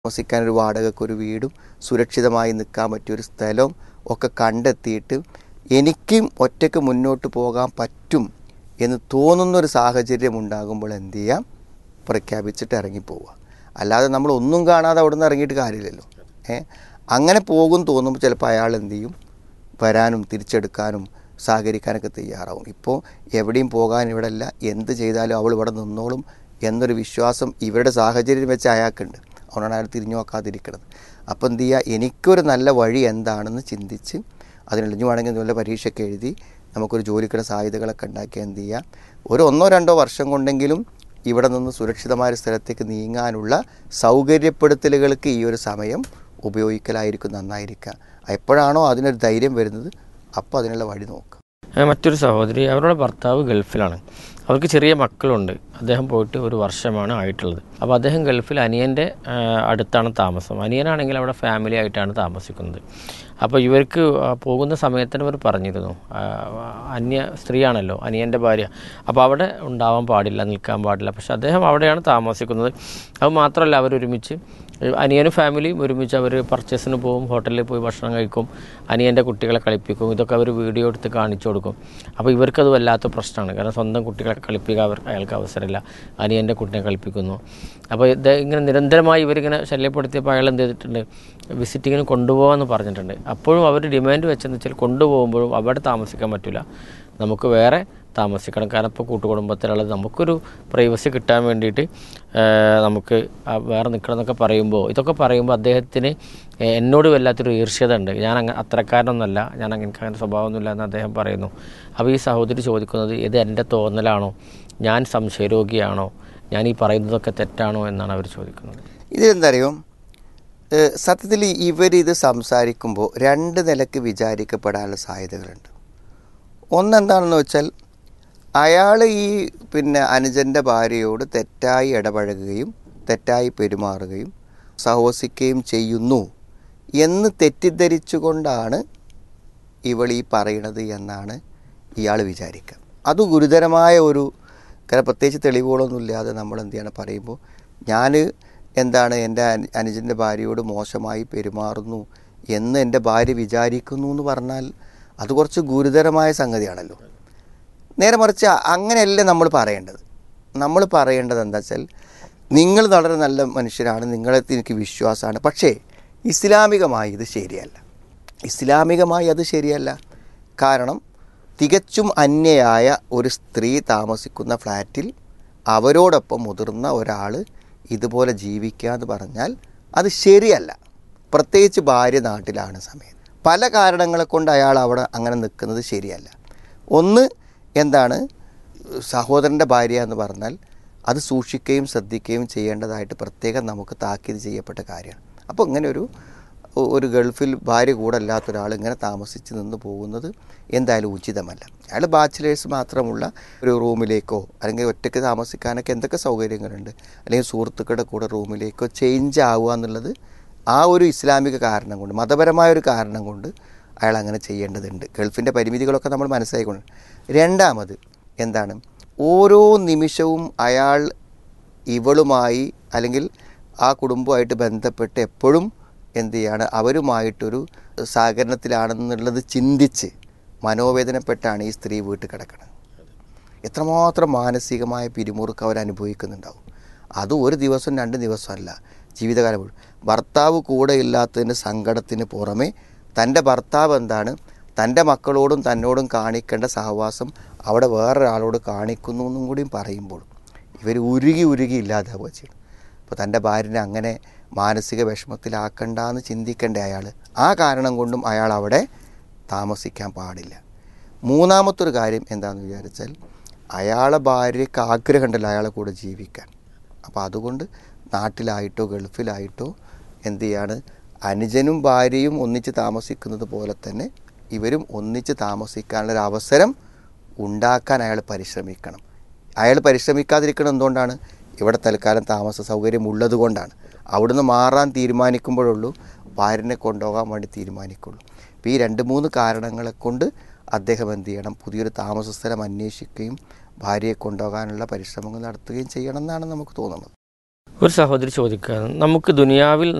താമസിക്കാൻ ഒരു വാടകയ്ക്ക് ഒരു വീടും സുരക്ഷിതമായി നിൽക്കാൻ പറ്റിയൊരു സ്ഥലവും ഒക്കെ കണ്ടെത്തിയിട്ട് എനിക്കും ഒറ്റയ്ക്ക് മുന്നോട്ട് പോകാൻ പറ്റും എന്ന് തോന്നുന്നൊരു സാഹചര്യം ഉണ്ടാകുമ്പോൾ എന്ത് ചെയ്യാം പ്രഖ്യാപിച്ചിട്ട് ഇറങ്ങിപ്പോവുക അല്ലാതെ നമ്മൾ ഒന്നും കാണാതെ അവിടെ നിന്ന് ഇറങ്ങിയിട്ട് കാര്യമില്ലല്ലോ ഏ അങ്ങനെ പോകും തോന്നുമ്പോൾ ചിലപ്പോൾ അയാൾ എന്ത് ചെയ്യും വരാനും തിരിച്ചെടുക്കാനും സഹകരിക്കാനൊക്കെ തയ്യാറാവും ഇപ്പോൾ എവിടെയും പോകാൻ ഇവിടെ അല്ല എന്ത് ചെയ്താലും അവൾ ഇവിടെ നിന്നോളും എന്നൊരു വിശ്വാസം ഇവരുടെ സാഹചര്യം വെച്ച് അയാൾക്കുണ്ട് അതുകൊണ്ടാണ് അയാൾ തിരിഞ്ഞു നോക്കാതിരിക്കുന്നത് അപ്പോൾ എന്ത് ചെയ്യുക എനിക്കൊരു നല്ല വഴി എന്താണെന്ന് ചിന്തിച്ച് അതിനെളിഞ്ഞു വേണമെങ്കിൽ നല്ല പരീക്ഷയൊക്കെ എഴുതി നമുക്കൊരു ജോലിക്കുള്ള സാധ്യതകളൊക്കെ ഉണ്ടാക്കി എന്ത് ചെയ്യുക ഒരു ഒന്നോ രണ്ടോ വർഷം കൊണ്ടെങ്കിലും ഇവിടെ നിന്ന് സുരക്ഷിതമായ ഒരു സ്ഥലത്തേക്ക് നീങ്ങാനുള്ള സൗകര്യപ്പെടുത്തലുകൾക്ക് ഈ ഒരു സമയം ഉപയോഗിക്കലായിരിക്കും നന്നായിരിക്കുക എപ്പോഴാണോ അതിനൊരു ധൈര്യം വരുന്നത് അപ്പോൾ അതിനുള്ള വഴി നോക്കുക ഏഹ് മറ്റൊരു സഹോദരി അവരുടെ ഭർത്താവ് ഗൾഫിലാണ് അവർക്ക് ചെറിയ മക്കളുണ്ട് അദ്ദേഹം പോയിട്ട് ഒരു വർഷമാണ് ആയിട്ടുള്ളത് അപ്പോൾ അദ്ദേഹം ഗൾഫിൽ അനിയൻ്റെ ഏഹ് അടുത്താണ് താമസം അനിയനാണെങ്കിൽ അവിടെ ഫാമിലി ആയിട്ടാണ് താമസിക്കുന്നത് അപ്പോൾ ഇവർക്ക് ആ പോകുന്ന സമയത്തിന് അവർ പറഞ്ഞിരുന്നു ആ, അന്യ സ്ത്രീയാണല്ലോ അനിയൻ്റെ ഭാര്യ അപ്പോൾ അവിടെ ഉണ്ടാവാൻ പാടില്ല നിൽക്കാൻ പാടില്ല പക്ഷെ അദ്ദേഹം അവിടെയാണ് താമസിക്കുന്നത് അത് മാത്രമല്ല അവരൊരുമിച്ച് അനിയനും ഫാമിലിയും ഒരുമിച്ച് അവർ പർച്ചേസിന് പോകും ഹോട്ടലിൽ പോയി ഭക്ഷണം കഴിക്കും അനിയൻ്റെ കുട്ടികളെ കളിപ്പിക്കും ഇതൊക്കെ അവർ വീഡിയോ എടുത്ത് കാണിച്ചു കൊടുക്കും അപ്പോൾ ഇവർക്കത് വല്ലാത്ത പ്രശ്നമാണ് കാരണം സ്വന്തം കുട്ടികളെ കളിപ്പിക്കാൻ അവർ അയാൾക്ക് അവസരമില്ല അനിയൻ്റെ കുട്ടിനെ കളിപ്പിക്കുന്നു അപ്പോൾ ഇത് ഇങ്ങനെ നിരന്തരമായി ഇവരിങ്ങനെ ശല്യപ്പെടുത്തിയപ്പോൾ അയാൾ എന്ത് ചെയ്തിട്ടുണ്ട് വിസിറ്റിങ്ങിന് കൊണ്ടുപോകാമെന്ന് പറഞ്ഞിട്ടുണ്ട് അപ്പോഴും അവർ ഡിമാൻഡ് വെച്ചെന്ന് വെച്ചാൽ കൊണ്ടുപോകുമ്പോഴും അവിടെ താമസിക്കാൻ പറ്റില്ല നമുക്ക് വേറെ താമസിക്കണം കാരണം ഇപ്പോൾ കൂട്ടുകുടുംബത്തിലുള്ളത് നമുക്കൊരു പ്രൈവസി കിട്ടാൻ വേണ്ടിയിട്ട് ആ, നമുക്ക് ആ വേറെ നിൽക്കണം എന്നൊക്കെ പറയുമ്പോൾ ഇതൊക്കെ പറയുമ്പോൾ അദ്ദേഹത്തിന് ഏ, എന്നോട് വല്ലാത്തൊരു ഈർഷ്യത ഉണ്ട് ഞാൻ അങ്ങനെ അത്രക്കാരനൊന്നുമല്ല ഞാൻ അങ്ങനെ എനിക്ക് അങ്ങനെ സ്വഭാവമൊന്നുമില്ല എന്ന് അദ്ദേഹം പറയുന്നു അപ്പോൾ ഈ സഹോദരി ചോദിക്കുന്നത് ഇത് എൻ്റെ തോന്നലാണോ ഞാൻ സംശയരോഗിയാണോ ഞാൻ ഈ പറയുന്നതൊക്കെ തെറ്റാണോ എന്നാണ് അവർ ചോദിക്കുന്നത് ഇതിലെന്താ അറിയോ ഏഹ് സത്യത്തിൽ ഇവരിത് സംസാരിക്കുമ്പോൾ രണ്ട് നിലക്ക് വിചാരിക്കപ്പെടാനുള്ള സാധ്യതകളുണ്ട് ഒന്നെന്താണെന്ന് വെച്ചാൽ അയാൾ ഈ പിന്നെ അനുജൻ്റെ ഭാര്യയോട് തെറ്റായി ഇടപഴകുകയും തെറ്റായി പെരുമാറുകയും സഹവസിക്കുകയും ചെയ്യുന്നു എന്ന് തെറ്റിദ്ധരിച്ചുകൊണ്ടാണ് ഇവൾ ഈ പറയണത് എന്നാണ് ഇയാൾ വിചാരിക്കുക അത് ഗുരുതരമായ ഒരു കാരണം പ്രത്യേകിച്ച് തെളിവുകളൊന്നും ഇല്ലാതെ നമ്മൾ എന്ത് ചെയ്യണം പറയുമ്പോൾ ഞാൻ എന്താണ് എൻ്റെ അനു അനുജൻ്റെ ഭാര്യയോട് മോശമായി പെരുമാറുന്നു എന്ന് എൻ്റെ ഭാര്യ വിചാരിക്കുന്നു എന്ന് പറഞ്ഞാൽ അത് കുറച്ച് ഗുരുതരമായ സംഗതിയാണല്ലോ നേരെ മറിച്ച് അങ്ങനെയല്ല നമ്മൾ പറയേണ്ടത് നമ്മൾ പറയേണ്ടത് എന്താ വെച്ചാൽ നിങ്ങൾ വളരെ നല്ല മനുഷ്യരാണ് നിങ്ങളെ എനിക്ക് വിശ്വാസമാണ് പക്ഷേ ഇസ്ലാമികമായി ഇത് ശരിയല്ല ഇസ്ലാമികമായി അത് ശരിയല്ല കാരണം തികച്ചും അന്യയായ ഒരു സ്ത്രീ താമസിക്കുന്ന ഫ്ലാറ്റിൽ അവരോടൊപ്പം മുതിർന്ന ഒരാൾ ഇതുപോലെ ജീവിക്കുക എന്ന് പറഞ്ഞാൽ അത് ശരിയല്ല പ്രത്യേകിച്ച് ഭാര്യ നാട്ടിലാണ് സമയം പല കാരണങ്ങളെ കൊണ്ട് അയാൾ അവിടെ അങ്ങനെ നിൽക്കുന്നത് ശരിയല്ല ഒന്ന് എന്താണ് സഹോദരൻ്റെ ഭാര്യ എന്ന് പറഞ്ഞാൽ അത് സൂക്ഷിക്കുകയും ശ്രദ്ധിക്കുകയും ചെയ്യേണ്ടതായിട്ട് പ്രത്യേകം നമുക്ക് താക്കീത് ചെയ്യപ്പെട്ട കാര്യമാണ് അപ്പോൾ ഇങ്ങനെ ഒരു ഒരു ഗൾഫിൽ ഭാര്യ കൂടെ അല്ലാത്ത ഒരാൾ ഇങ്ങനെ താമസിച്ച് നിന്ന് പോകുന്നത് എന്തായാലും ഉചിതമല്ല അയാൾ ബാച്ചിലേഴ്സ് മാത്രമുള്ള ഒരു റൂമിലേക്കോ അല്ലെങ്കിൽ ഒറ്റയ്ക്ക് താമസിക്കാനൊക്കെ എന്തൊക്കെ സൗകര്യങ്ങളുണ്ട് അല്ലെങ്കിൽ സുഹൃത്തുക്കളുടെ കൂടെ റൂമിലേക്കോ ചേഞ്ച് ആവുക എന്നുള്ളത് ആ ഒരു ഇസ്ലാമിക കാരണം കൊണ്ട് മതപരമായ ഒരു കാരണം കൊണ്ട് അയാൾ അങ്ങനെ ചെയ്യേണ്ടതുണ്ട് ഗൾഫിൻ്റെ പരിമിതികളൊക്കെ നമ്മൾ മനസ്സിലാക്കിക്കൊണ്ട് രണ്ടാമത് എന്താണ് ഓരോ നിമിഷവും അയാൾ ഇവളുമായി അല്ലെങ്കിൽ ആ കുടുംബമായിട്ട് ബന്ധപ്പെട്ട് എപ്പോഴും എന്ത് ചെയ്യാണ് അവരുമായിട്ടൊരു സഹകരണത്തിലാണെന്നുള്ളത് ചിന്തിച്ച് മനോവേദനപ്പെട്ടാണ് ഈ സ്ത്രീ വീട്ടിൽ കിടക്കുന്നത് എത്രമാത്രം മാനസികമായ പിരിമുറുക്കം അവർ അനുഭവിക്കുന്നുണ്ടാവും അത് ഒരു ദിവസം രണ്ട് ദിവസമല്ല ജീവിതകാലം മുഴുവൻ ഭർത്താവ് കൂടെ ഇല്ലാത്തതിന് സങ്കടത്തിന് പുറമെ തൻ്റെ ഭർത്താവ് എന്താണ് തൻ്റെ മക്കളോടും തന്നോടും കാണിക്കേണ്ട സഹവാസം അവിടെ വേറൊരാളോട് കാണിക്കുന്നു എന്നും കൂടിയും പറയുമ്പോൾ ഇവർ ഉരുകി ഉരുകി ഇല്ലാതാവുക ചെയ്യും അപ്പോൾ തൻ്റെ ഭാര്യനെ അങ്ങനെ മാനസിക വിഷമത്തിലാക്കണ്ടെന്ന് ചിന്തിക്കേണ്ട അയാൾ ആ കാരണം കൊണ്ടും അയാൾ അവിടെ താമസിക്കാൻ പാടില്ല മൂന്നാമത്തൊരു കാര്യം എന്താണെന്ന് വിചാരിച്ചാൽ അയാളെ ഭാര്യയ്ക്ക് ആഗ്രഹമുണ്ടല്ലോ അയാളെ കൂടെ ജീവിക്കാൻ അപ്പോൾ അതുകൊണ്ട് നാട്ടിലായിട്ടോ ഗൾഫിലായിട്ടോ എന്ത് ചെയ്യാണ് അനുജനും ഭാര്യയും ഒന്നിച്ച് താമസിക്കുന്നത് പോലെ തന്നെ ഇവരും ഒന്നിച്ച് താമസിക്കാനുള്ള ഒരു അവസരം ഉണ്ടാക്കാൻ അയാൾ പരിശ്രമിക്കണം അയാൾ പരിശ്രമിക്കാതിരിക്കണം എന്തുകൊണ്ടാണ് ഇവിടെ തൽക്കാലം താമസ സൗകര്യം ഉള്ളത് കൊണ്ടാണ് അവിടുന്ന് മാറാൻ തീരുമാനിക്കുമ്പോഴുള്ളൂ ഭാര്യനെ കൊണ്ടുപോകാൻ വേണ്ടി തീരുമാനിക്കുള്ളൂ അപ്പോൾ ഈ രണ്ട് മൂന്ന് കാരണങ്ങളെ കൊണ്ട് അദ്ദേഹം എന്ത് ചെയ്യണം പുതിയൊരു താമസ സ്ഥലം അന്വേഷിക്കുകയും ഭാര്യയെ കൊണ്ടുപോകാനുള്ള പരിശ്രമങ്ങൾ നടത്തുകയും ചെയ്യണം എന്നാണ് നമുക്ക് തോന്നുന്നത് ഒരു സഹോദരി ചോദിക്കുക നമുക്ക് ദുനിയാവിൽ